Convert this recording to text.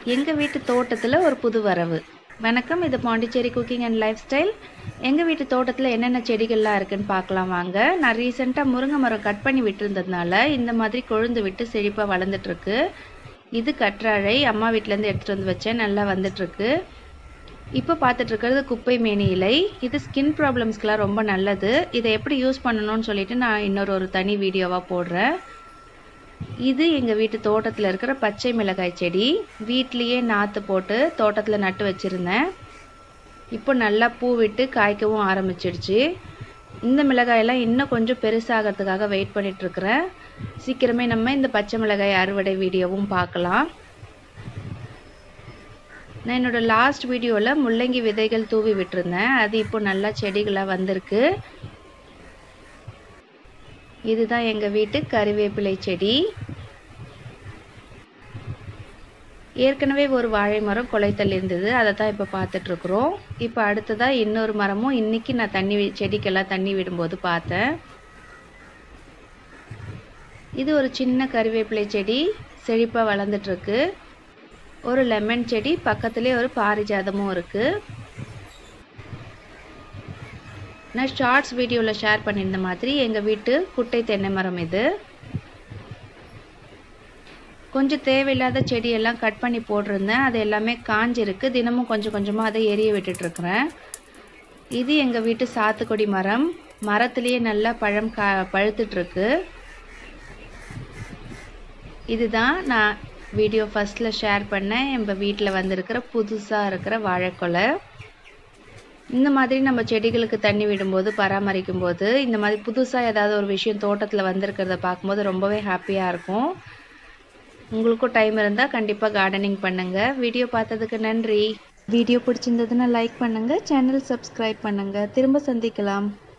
எங்கள் வீட்டு தோட்டத்தில் ஒரு புது வரவு வணக்கம் இது Pondicherry cooking and lifestyle எங்கள் வீட்டு தோட்டத்தில் என்னென்ன செடிகள்லாம் இருக்குன்னு பார்க்கலாம் வாங்க நான் ரீசெண்டாக முருங்கை மரம் கட் பண்ணி விட்டுருந்ததுனால இந்த மாதிரி கொழுந்து விட்டு செழிப்பாக வளர்ந்துட்டுருக்கு இது கற்றாழை அம்மா வீட்டிலேருந்து எடுத்துகிட்டு வந்து வச்சேன் நல்லா வந்துட்டுருக்கு இப்போ பார்த்துட்டு இருக்கிறது குப்பை மேனி இலை இது ஸ்கின் ப்ராப்ளம்ஸ்க்கெலாம் ரொம்ப நல்லது இதை எப்படி யூஸ் பண்ணணும்னு சொல்லிட்டு நான் இன்னொரு ஒரு தனி வீடியோவாக போடுறேன் இது எங்கள் வீட்டு தோட்டத்தில் இருக்கிற பச்சை மிளகாய் செடி வீட்லேயே நாற்று போட்டு தோட்டத்தில் நட்டு வச்சுருந்தேன் இப்போ நல்லா பூ விட்டு காய்க்கவும் ஆரம்பிச்சிடுச்சு இந்த மிளகாயெல்லாம் இன்னும் கொஞ்சம் பெருசாகிறதுக்காக வெயிட் பண்ணிகிட்ருக்கிறேன் சீக்கிரமே நம்ம இந்த பச்சை மிளகாய் அறுவடை வீடியோவும் பார்க்கலாம் நான் என்னோடய லாஸ்ட் வீடியோவில் முள்ளங்கி விதைகள் தூவி விட்டுருந்தேன் அது இப்போ நல்லா செடிகளாக வந்திருக்கு இதுதான் எங்கள் வீட்டு கறிவேப்பிலை செடி ஏற்கனவே ஒரு வாழை மரம் குலைத்தல் இருந்தது அதை தான் இப்போ பார்த்துட்ருக்குறோம் இப்போ அடுத்ததாக இன்னொரு மரமும் இன்றைக்கி நான் தண்ணி செடிக்கெல்லாம் தண்ணி விடும்போது பார்த்தேன் இது ஒரு சின்ன கறிவேப்பிலை செடி செழிப்பாக வளர்ந்துட்டுருக்கு ஒரு லெமன் செடி பக்கத்துலேயே ஒரு பாரிஜாதமும் இருக்குது நான் ஷார்ட்ஸ் வீடியோவில் ஷேர் பண்ணியிருந்த மாதிரி எங்கள் வீட்டு குட்டை தென்னை மரம் இது கொஞ்சம் தேவையில்லாத செடியெல்லாம் கட் பண்ணி போட்டிருந்தேன் அது எல்லாமே காஞ்சிருக்கு தினமும் கொஞ்சம் கொஞ்சமாக அதை எரிய விட்டுட்ருக்குறேன் இது எங்கள் வீட்டு சாத்துக்கொடி மரம் மரத்துலேயே நல்லா பழம் கா பழுத்துட்ருக்கு இதுதான் நான் வீடியோ ஃபஸ்ட்டில் ஷேர் பண்ணேன் எங்கள் வீட்டில் வந்திருக்கிற புதுசாக இருக்கிற வாழைக்கொலை இந்த மாதிரி நம்ம செடிகளுக்கு தண்ணி விடும்போது பராமரிக்கும் போது இந்த மாதிரி புதுசாக ஏதாவது ஒரு விஷயம் தோட்டத்தில் வந்திருக்கிறத பார்க்கும்போது ரொம்பவே ஹாப்பியாக இருக்கும் உங்களுக்கும் டைம் இருந்தால் கண்டிப்பாக கார்டனிங் பண்ணுங்கள் வீடியோ பார்த்ததுக்கு நன்றி வீடியோ பிடிச்சிருந்ததுன்னா லைக் பண்ணுங்கள் சேனல் சப்ஸ்கிரைப் பண்ணுங்கள் திரும்ப சந்திக்கலாம்